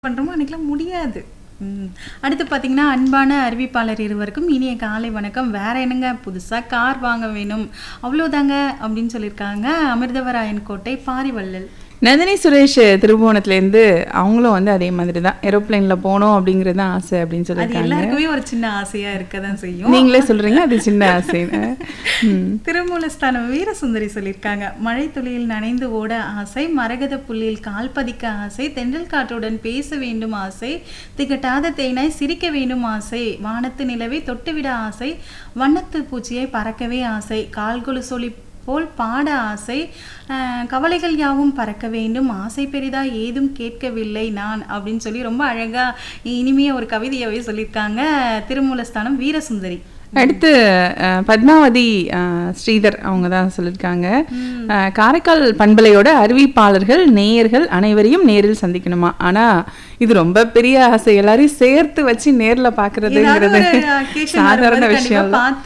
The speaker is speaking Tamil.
பண்றோமோ அன்னைக்கெல்லாம் முடியாது ம். அடுத்து பார்த்தீங்கன்னா அன்பான அறிவிப்பாளர் இருவருக்கும் இனிய காலை வணக்கம் வேற என்னங்க புதுசா கார் வாங்க வேணும் அவ்வளோதாங்க அப்படின்னு சொல்லியிருக்காங்க அமிர்தவராயன் கோட்டை பாரிவள்ளல் நந்தினி சுரேஷ் திருபுவனத்துலேருந்து அவங்களும் வந்து அதே மாதிரி தான் ஏரோப்ளைனில் போகணும் அப்படிங்கிறது தான் ஆசை அப்படின்னு அது சொல்லியிருக்காங்க எல்லாருக்குமே ஒரு சின்ன ஆசையா இருக்கதான் செய்யும் நீங்களே சொல்றீங்க அது சின்ன ஆசை ம். திருமூலஸ்தானம் வீரசுந்தரி சொல்லியிருக்காங்க மழை துளியில் நனைந்து ஓட ஆசை மரகத புள்ளியில் கால் பதிக்க ஆசை தென்றல் காற்றுடன் பேச வேண்டும் ஆசை திகட்டாத தேனாய் சிரிக்க வேண்டும் ஆசை வானத்து நிலவை தொட்டுவிட ஆசை வண்ணத்து பூச்சியை பறக்கவே ஆசை கால்கொலு சொலி போல் பாட ஆசை அஹ், கவலைகள் யாவும் பறக்க வேண்டும் ஆசை பெரிதா ஏதும் கேட்கவில்லை நான் அப்படின்னு சொல்லி ரொம்ப அழகா இனிமைய ஒரு கவிதையாவே சொல்லியிருக்காங்க திருமூலஸ்தானம் வீரசுந்தரி அடுத்து அஹ், பத்மாவதி அஹ், ஸ்ரீதர் அவங்க தான் சொல்லியிருக்காங்க அஹ், காரைக்கால் பண்பலையோட அறிவிப்பாளர்கள் நேயர்கள் அனைவரையும் நேரில் சந்திக்கணுமா ஆனா இது ரொம்ப பெரிய ஆசை எல்லாரையும் சேர்த்து வச்சு நேர்ல ஏதாவது பாக்குறதுங்கிறது ஒரு occasion சாதாரண வரும்போது விஷயம் கண்டிப்பா இல்ல. பார்த்து